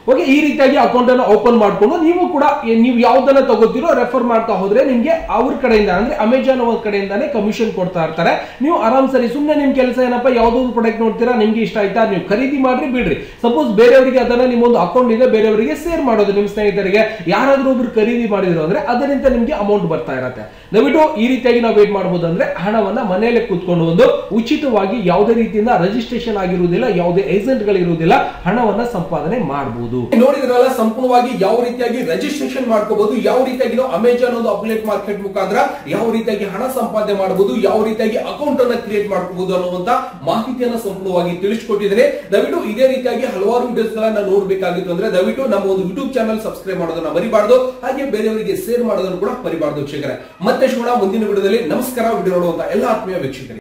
ಓಕೆ ಈ ರೀತಿಯಾಗಿ ಅಕೌಂಟ್ ಅನ್ನು ಓಪನ್ ಮಾಡ್ಕೊಂಡು ನೀವು ಕೂಡ ಏ- ನೀವು ಯಾವ್ದನ್ನ ತಗೋತೀರೋ ರೆಫರ್ ಮಾಡ್ತಾ ಹೋದ್ರೆ ನಿಮ್ಗೆ ಅವ್ರ ಕಡೆಯಿಂದ ಅಂದ್ರೆ ಅಮೆಜಾನ್ ಅವ್ರ ಕಡೆಯಿಂದಾನೇ ಕಮಿಷನ್ ಕೊಡ್ತಾ ಇರ್ತಾರೆ ನೀವು ಆರಾಮ್ ಸರಿ ಸುಮ್ಮನೆ ನಿಮ್ ಕೆಲಸ ಏನಪ್ಪ ಯಾವ್ದೋ ಒಂದು ಪ್ರಾಡಕ್ಟ್ ನೋಡ್ತೀರಾ ನಿಮ್ಗೆ ಇಷ್ಟ ಆಯ್ತಾ ನೀವು ಖರೀದಿ ಮಾಡ್ರಿ ಬಿಡ್ರಿ ಸಪೋಸ್ ಬೇರೆಯವರಿಗೆ ಅದನ್ನ ನಿಮ್ಮೊಂದು ಅಕೌಂಟ್ ಇದೆ ಬೇರೆಯವರಿಗೆ ಶೇರ್ ಮಾಡೋದು ನಿಮ್ಮ ಸ್ನೇಹಿತರಿಗೆ ಯಾರಾದ್ರೂ ಒಬ್ರು ಖರೀದಿ ಮಾಡಿದ್ರು ಅಂದ್ರೆ ಅದರಿಂದ ನಿಮ್ಗೆ ಅಮೌಂಟ್ ಬರ್ತಾ ಇರತ್ತೆ ದಯವಿಟ್ಟು ಈ ರೀತಿಯಾಗಿ ನಾವು ವೇಟ್ ಮಾಡಬಹುದು ಅಂದ್ರೆ ಹಣವನ್ನ ಮನೆಯಲ್ಲೇ ಕೂತ್ಕೊಂಡು ಒಂದು ಉಚಿತವಾಗಿ ಯಾವುದೇ ರೀತಿಯಿಂದ ರಿಜಿಸ್ಟ್ರೇಷನ್ ಆಗಿರುವುದಿಲ್ಲ ಯಾವುದೇ ಏಜೆಂಟ್ ಗಳಿರುವುದಿಲ್ಲ ಹಣವನ್ನ ಸಂಪಾದನೆ ಮಾಡಬಹುದು ನೋಡಿದ್ರಲ್ಲ ಸಂಪೂರ್ಣವಾಗಿ ಯಾವ ರೀತಿಯಾಗಿ ರಿಜಿಸ್ಟ್ರೇಷನ್ ಮಾಡ್ಕೋಬಹುದು ಯಾವ ರೀತಿಯಾಗಿ ನಾವು ಅಮೆಜಾನ್ ಒಂದು ಅಪ್ಲೇಟ್ ಮಾರ್ಕೆಟ್ ಮುಖಾಂತರ ಯಾವ ರೀತಿಯಾಗಿ ಹಣ ಸಂಪಾದನೆ ಮಾಡಬಹುದು ಯಾವ ರೀತಿಯಾಗಿ ಅಕೌಂಟ್ ಅನ್ನ ಕ್ರಿಯೇಟ್ ಮಾಡಬಹುದು ಅನ್ನುವಂತ ಮಾಹಿತಿಯನ್ನ ಸಂಪೂರ್ಣವಾಗಿ ತಿಳಿಸ್ಕೊಟ್ಟಿದ್ದೇನೆ ದಯವಿಟ್ಟು ಇದೇ ರೀತಿಯಾಗಿ ಹಲವಾರು ವಿಡಿಯೋಸ್ ಗಳನ್ನ ನೋಡ್ಬೇಕಾಗಿತ್ತು ಅಂದ್ರೆ ದಯವಿಟ್ಟು ನಮ್ಮ ಒಂದು ಯೂಟ್ಯೂಬ್ ಚಾನಲ್ ಸಬ್ಸ್ಕ್ರೈಬ್ ಮಾಡೋದನ್ನ ಮರಿಬಾರ್ದು ಹಾಗೆ ಬೇರೆಯವರಿಗೆ ಶೇರ್ ಮಾಡೋದನ್ನು ಕೂಡ ಮರಿಬಾರ್ದು ವೀಕ್ಷಕರೇ ಮತ್ತೆ ಸಿಗೋಣ ಮುಂದಿನ ವಿಡಿಯೋದಲ್ಲಿ ನಮಸ್ಕಾರ ವಿಡಿಯೋ ನೋಡುವಂತ ಎಲ್ಲ ಆತ್ಮೀಯ ವೀಕ್ಷಕರಿಗೆ